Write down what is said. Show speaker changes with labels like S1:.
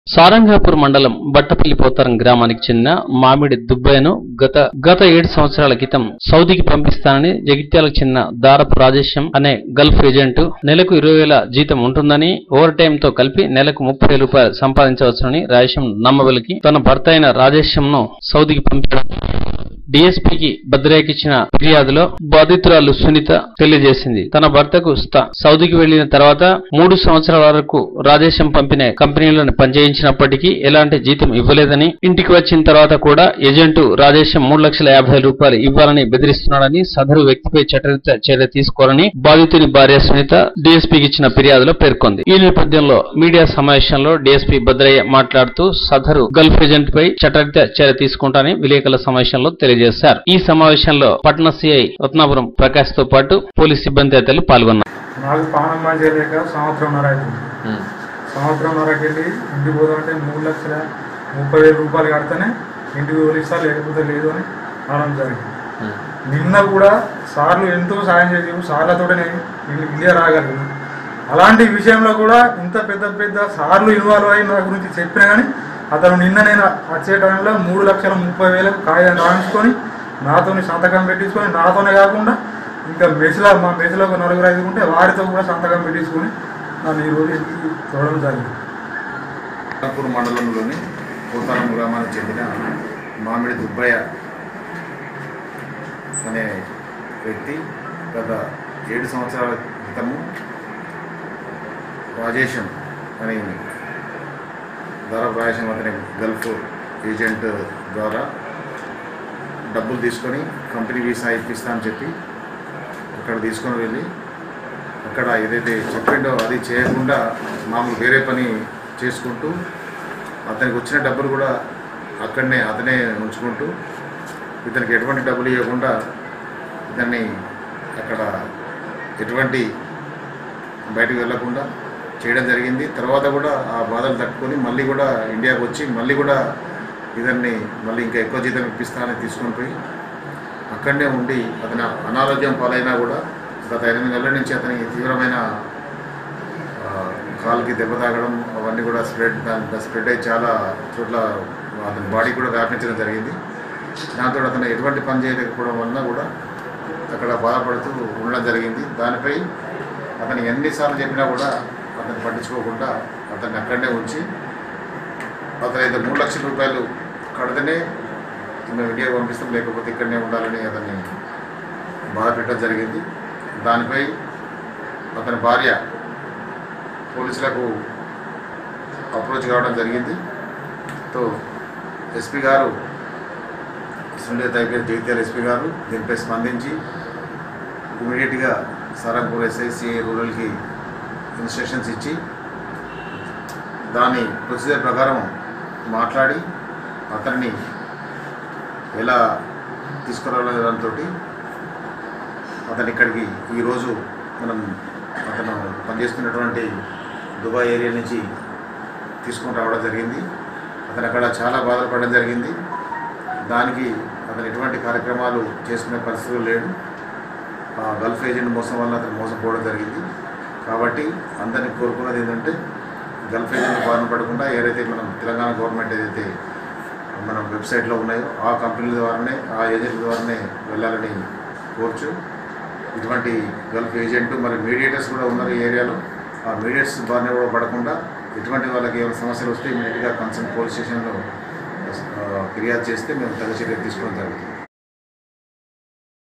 S1: సారంగాపూర్ మండలం బట్టపల్లి పోతారం గ్రామానికి చెందిన మామిడి దుబ్బయ్యను గత గత ఏడు సంవత్సరాల క్రితం సౌదీకి పంపిస్తానని జగిత్యాలకు చెందిన దారపు రాజేశం అనే గల్ఫ్ ఏజెంట్ నెలకు ఇరవై వేల జీతం ఉంటుందని ఓవర్ టైం తో కలిపి నెలకు ముప్పై వేల రూపాయలు సంపాదించవచ్చునని రాజేశం నమ్మవలికి తన భర్త అయిన రాజేశంను సౌదీకి పంపడం డిఎస్పీకి భద్రేకిచ్చిన ఫిర్యాదులో బాధితురాలు సునీత తెలియజేసింది తన భర్తకు స్థ- సౌదీకి వెళ్లిన తర్వాత మూడు సంవత్సరాల వరకు రాజేశం పంపిన కంపెనీలను పనిచేయించినప్పటికీ ఎలాంటి జీతం ఇవ్వలేదని ఇంటికి వచ్చిన తర్వాత కూడా ఏజెంటు రాజేశం మూడు లక్షల యాభై వేల రూపాయలు ఇవ్వాలని బెదిరిస్తున్నాడని సదరు వ్యక్తిపై చట్టరీత్యా చర్య తీసుకోవాలని బాధితుని భార్య సునీత డీఎస్పీకి ఇచ్చిన ఫిర్యాదులో పేర్కొంది ఈ నేపథ్యంలో మీడియా సమావేశంలో డీఎస్పీ భద్రయ్య మాట్లాడుతూ సదరు గల్ఫ్ ఏజెంట్ పై చట్టరీత్యా చర్య తీసుకుంటానని విలేకరుల సమావేశంలో తెలియజేశారు ఈ సమావేశంలో పట్న సిఐ రత్నాపురం ప్రకాష్ తో పాటు పోలీస్ సిబ్బంది తదితరులు పాల్గొన్నారు
S2: నాకు పానం మంచిగా లేక సంవత్సరంన్నర అవుతుంది సంవత్సరంన్నరకి వెళ్ళి ఇంటికి పోదామంటే మూడు లక్షల ముప్పై వేల రూపాయలు కడితేనే ఇంటికి పోలిస్తా లేకపోతే లేదు అని అనడం జరిగింది నిన్న కూడా సార్లు ఎంతో సాయం చేసి సార్లతోనే నేను ఇండియా రాగలిగిన అలాంటి విషయంలో కూడా ఇంత పెద్ద పెద్ద సార్లు ఇన్వాల్వ్ అయ్యి నా గురించి చెప్పినా కానీ అతను నిన్న నేను వచ్చే టైంలో మూడు లక్షల ముప్పై వేలకు కాయం రాయించుకొని నాతోని సంతకం పెట్టించుకొని నాతోనే కాకుండా ఇంకా మెస్లో మా మెస్లో ఒక నలుగురు ఐదు ఉంటే వారితో కూడా సంతకం పెట్టించుకొని నన్ను ఈరోజు ఇంటికి చూడడం జరిగింది
S3: నాగపూర్ మండలంలోని పోతారం గ్రామానికి చెందిన మామిడి దుబ్బయ్య అనే వ్యక్తి గత ఏడు సంవత్సరాల క్రితము రాజేశం అని దాదాపు రాజేశం అతని గల్ఫ్ ఏజెంట్ ద్వారా డబ్బులు తీసుకొని కంపెనీ వీసా ఇప్పిస్తా అని చెప్పి అక్కడ తీసుకొని వెళ్ళి అక్కడ ఏదైతే చెప్పిండో అది చేయకుండా మామూలు వేరే పని చేసుకుంటూ అతనికి వచ్చిన డబ్బులు కూడా అక్కడనే అతనే ఉంచుకుంటూ ఇతనికి ఎటువంటి డబ్బులు ఇవ్వకుండా ఇతన్ని అక్కడ ఎటువంటి బయటకు వెళ్ళకుండా చేయడం జరిగింది తర్వాత కూడా ఆ బాధలు తట్టుకొని మళ్ళీ కూడా ఇండియాకు వచ్చి మళ్ళీ కూడా ఇతన్ని మళ్ళీ ఇంకా ఎక్కువ జీతం ఇప్పిస్తానని తీసుకొని పోయి అక్కడనే ఉండి అతని అనారోగ్యం పాలైనా కూడా గత ఎనిమిది నెలల నుంచి అతనికి తీవ్రమైన ఆ, కాలుకి దెబ్బ తాగడం అవన్నీ కూడా స్ప్రెడ్ దాని స్ప్రెడ్ అయ్యి చాలా చోట్ల అతని బాడీ కూడా వ్యాపించడం జరిగింది దాంతో అతను ఎటువంటి పని చేయలేకపోవడం వలన కూడా అక్కడ బాధపడుతూ ఉండడం జరిగింది దానిపై అతను ఎన్నిసార్లు చెప్పినా కూడా అతను పట్టించుకోకుండా అతన్ని అక్కడనే ఉంచి అతను అయితే మూడు లక్షల రూపాయలు కడితేనే మేము ఇండియాకి పంపిస్తాం లేకపోతే ఇక్కడనే ఉండాలని అతన్ని బాధ పెట్టడం జరిగింది దానిపై అతని భార్య పోలీసులకు అప్రోచ్ కావడం జరిగింది తో ఎస్పీ గారు సుండేత ఐపీఎస్ జగిత్యాల ఎస్పీ గారు దీనిపై స్పందించి ఇమీడియట్గా సారంపూర్ ఎస్ఐసిఐ రూరల్కి ఇన్స్ట్రక్షన్స్ ఇచ్చి దాని ప్రొసీజర్ ప్రకారం మాట్లాడి అతన్ని ఎలా తీసుకురావాలనే దాంతో అతను ఇక్కడికి ఈరోజు మనం అతను పనిచేస్తున్నటువంటి దుబాయ్ ఏరియా నుంచి తీసుకొని రావడం జరిగింది అతను అక్కడ చాలా బాధలు పడడం జరిగింది దానికి అతను ఎటువంటి కార్యక్రమాలు చేసుకునే పరిస్థితులు లేడు ఆ గల్ఫ్ ఏజెంట్ మోసం వల్ల అతను మోసపోవడం జరిగింది కాబట్టి అందరినీ కోరుకున్నది ఏంటంటే గల్ఫ్ ఏజెంట్ బారిన పడకుండా ఏదైతే మనం తెలంగాణ గవర్నమెంట్ ఏదైతే మన వెబ్సైట్లో ఉన్నాయో ఆ కంపెనీల ద్వారానే ఆ ఏజెంట్ ద్వారానే వెళ్ళాలని కోర్చు ఇటువంటి గల్ఫ్ ఏజెంట్ మరి మీడియేటర్స్ కూడా ఉన్నారు ఈ ఏరియాలో ఆ మీడియేటర్స్ బారిన కూడా పడకుండా ఎటువంటి వాళ్ళకి ఏమైనా సమస్యలు వస్తే ఇమీడియట్గా కన్సర్న్ పోలీస్ స్టేషన్లో ఆ, ఫిర్యాదు చేస్తే మేము తగు చర్య తీసుకోవడం జరుగుతుంది